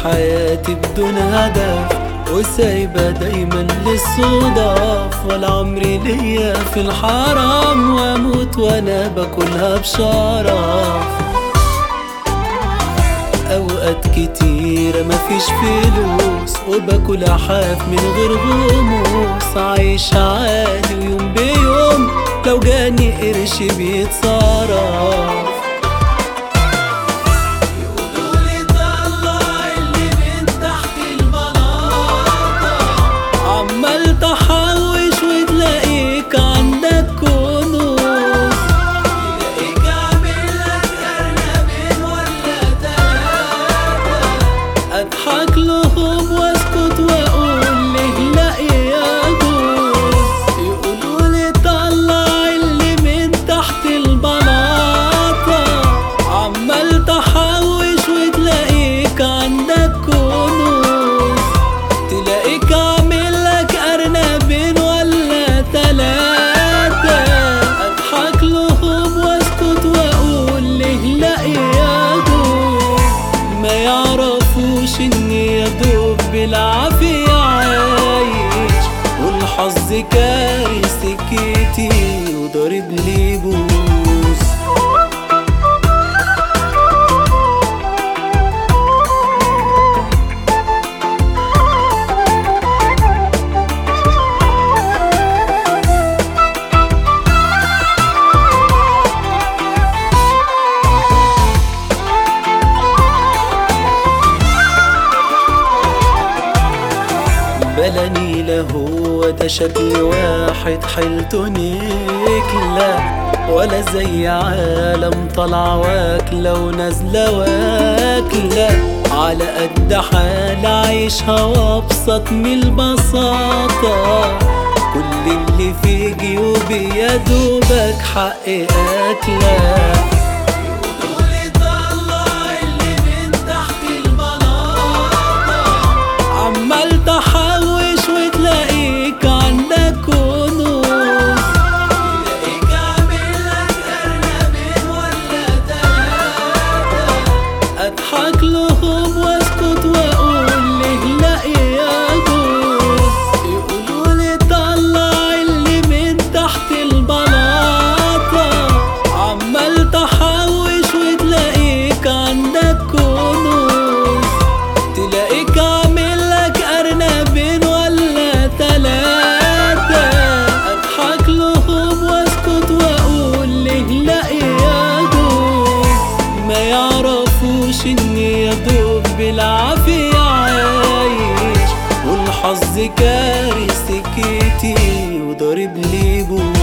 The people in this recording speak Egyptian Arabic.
حياتي بدون هدف وسايبة دايما للصدف ولا عمري ليا في الحرام واموت وانا باكلها بشرف اوقات كتيرة مفيش فلوس وباكل حاف من غير غموس عايش عادي ويوم بيوم لو جاني قرش بيتصرف يقولولي طلع اللي من تحت البلاطة عمال تحوش وتلاقيك عندك كنوز تلاقيك عامل لك أرنبين ولا تلاتة أضحك لهم واسكت وأقول ليه لا يجوز يقولولي طلع اللي من تحت البلاطة عمال تحوش وتلاقيك عندك كنوز تلاقيك عامل لك أرنبين ولا تلاتة أضحك لهم واسكت وأقول ليه لا يجوز ما يعرفوش إني يا دوب بالعافية عايش والحظ كاري سكتي وضارب لي بوز بلني له هو ده شكل واحد حيلته نكلة ولا زي عالم طالعة واكلة ونازلة واكلة على قد حال عايشها وابسط من البساطة كل اللي في جيوبي يا دوبك حق أكلة يقولولي طلع اللي من تحت البلاطة عمال تحوش وتلاقيك عندك كنوز تلاقيك عامل لك أرنبين ولا تلاتة أضحك لهم واسكت وأقول ليه لا يجوز يقولولي طلع اللي من تحت البلاطة عمال تحوش وتلاقيك عندك كنوز تلاقيك عامل لك أرنبين ولا تلاتة أضحك لهم واسكت وأقول ليه لا يجوز ما يعرفوش إني يا دوب بالعافية عايش والحظ كاري سكتي وضارب لي بوز